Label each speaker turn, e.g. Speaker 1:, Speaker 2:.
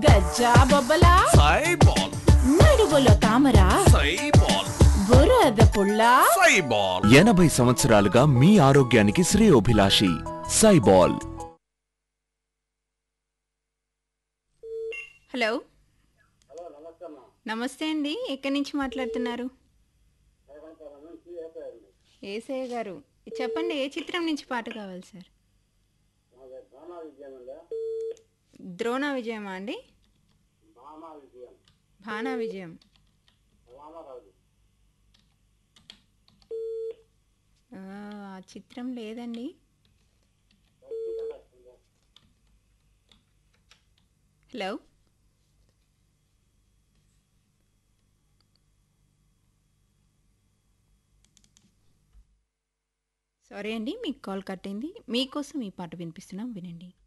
Speaker 1: గజ్జా బొబ్బలా
Speaker 2: సైబాల్
Speaker 1: నడువులో తామర
Speaker 2: సైబాల్
Speaker 1: బురద పుల్ల
Speaker 2: సైబాల్
Speaker 3: ఎనభై సంవత్సరాలుగా మీ ఆరోగ్యానికి శ్రేయోభిలాషి సైబాల్
Speaker 4: హలో నమస్తే అండి ఎక్కడి నుంచి మాట్లాడుతున్నారు ఏసయ్య గారు చెప్పండి ఏ చిత్రం నుంచి పాట కావాలి సార్ ద్రోణ విజయమా అండి భానా విజయం ఆ ఆ చిత్రం లేదండి హలో సారీ అండి మీకు కాల్ కట్ అయింది మీకోసం ఈ పాట వినిపిస్తున్నాం వినండి